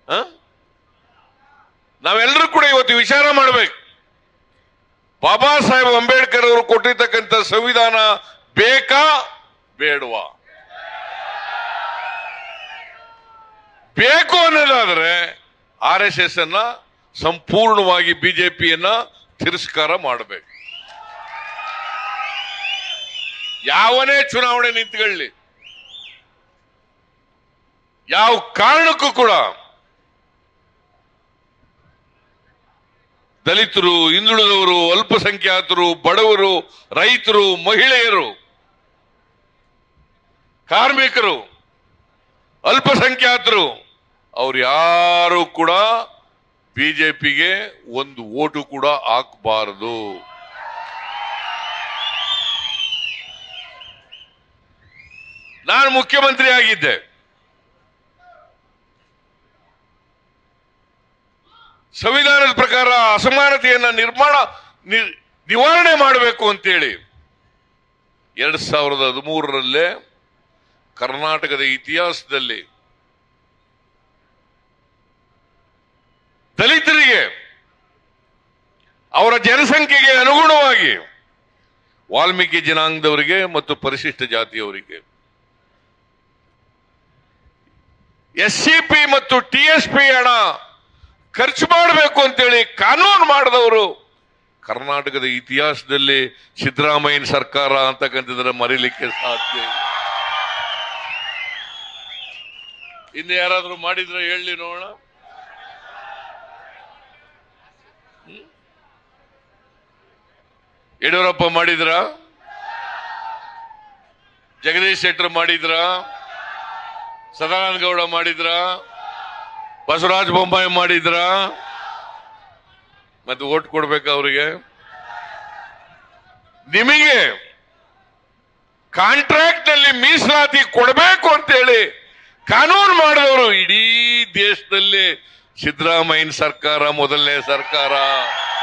ಆ? ನಾವೆಲ್ಲರೂ ಕೂಡ ಇವತ್ತು ವಿಚಾರ ಮಾಡಬೇಕು ಬಾಬಾ ಸಾಹೇಬ್ ಅಂಬೇಡ್ಕರ್ ಅವರು ಕೊಟ್ಟಿರ್ತಕ್ಕಂಥ ಸಂವಿಧಾನ ಬೇಕಾ ಬೇಡವಾ ಬೇಕು ಅನ್ನೋದಾದ್ರೆ ಆರ್ ಎಸ್ ಎಸ್ ಅನ್ನ ಸಂಪೂರ್ಣವಾಗಿ ಬಿಜೆಪಿಯನ್ನ ತಿರಸ್ಕಾರ ಮಾಡಬೇಕು ಯಾವನೇ ಚುನಾವಣೆ ನಿಂತ್ಕೊಳ್ಳಿ ಯಾವ ಕಾರಣಕ್ಕೂ ಕೂಡ ದಲಿತರು ಹಿಂದುಳಿದವರು ಅಲ್ಪಸಂಖ್ಯಾತರು ಬಡವರು ರೈತರು ಮಹಿಳೆಯರು ಕಾರ್ಮಿಕರು ಅಲ್ಪಸಂಖ್ಯಾತರು ಅವ್ರು ಯಾರು ಕೂಡ ಬಿಜೆಪಿಗೆ ಒಂದು ಓಟು ಕೂಡ ಹಾಕಬಾರದು ನಾನು ಮುಖ್ಯಮಂತ್ರಿ ಆಗಿದ್ದೆ ಸಂವಿಧಾನದ ಪ್ರಕಾರ ಅಸಮಾನತೆಯನ್ನ ನಿರ್ಮಾಣ ನಿ- ನಿವಾರಣೆ ಮಾಡಬೇಕು ಅಂತೇಳಿ ಎರಡ್ ಸಾವಿರದ ಹದಿಮೂರರಲ್ಲೇ ಕರ್ನಾಟಕದ ಇತಿಹಾಸದಲ್ಲಿ ದಲಿತರಿಗೆ ಅವರ ಜನಸಂಖ್ಯೆಗೆ ಅನುಗುಣವಾಗಿ ವಾಲ್ಮೀಕಿ ಜನಾಂಗದವರಿಗೆ ಮತ್ತು ಪರಿಶಿಷ್ಟ ಜಾತಿಯವರಿಗೆ ಎಸ್ ಸಿ ಪಿ ಮತ್ತು ಟಿ ಎಸ್ ಪಿ ಹಣ ಖರ್ಚು ಮಾಡಬೇಕು ಅಂತೇಳಿ ಕಾನೂನು ಮಾಡಿದವರು ಕರ್ನಾಟಕದ ಇತಿಹಾಸದಲ್ಲಿ ಸಿದ್ದರಾಮಯ್ಯನ ಸರ್ಕಾರ ಅಂತಕ್ಕಂಥದ್ರ ಮರೀಲಿಕ್ಕೆ ಸಾಧ್ಯ ಇಲ್ಲ ಇನ್ನು ಯಾರಾದ್ರೂ ಮಾಡಿದ್ರೆ ಹೇಳಿ ನೋಡೋಣ ಹ್ಮ್? ಯಡಿಯೂರಪ್ಪ ಮಾಡಿದ್ರ ಜಗದೀಶ್ ಶೆಟ್ಟರ್ ಮಾಡಿದ್ರ ಸದಾನಂದ ಗೌಡ ಮಾಡಿದ್ರ ಬಸವರಾಜ ಬೊಮ್ಮಾಯಿ ಮಾಡಿದ್ರ ಮತ್ತೆ ಓಟ್ ಕೊಡ್ಬೇಕ ಅವರಿಗೆ ನಿಮಗೆ ಕಾಂಟ್ರಾಕ್ಟ್ ನಲ್ಲಿ ಮೀಸಲಾತಿ ಕೊಡಬೇಕು ಅಂತೇಳಿ ಕಾನೂನು ಮಾಡಿದವರು ಇಡೀ ದೇಶದಲ್ಲಿ ಸಿದ್ದರಾಮಯ್ಯನ ಸರ್ಕಾರ ಮೊದಲನೇ ಸರ್ಕಾರ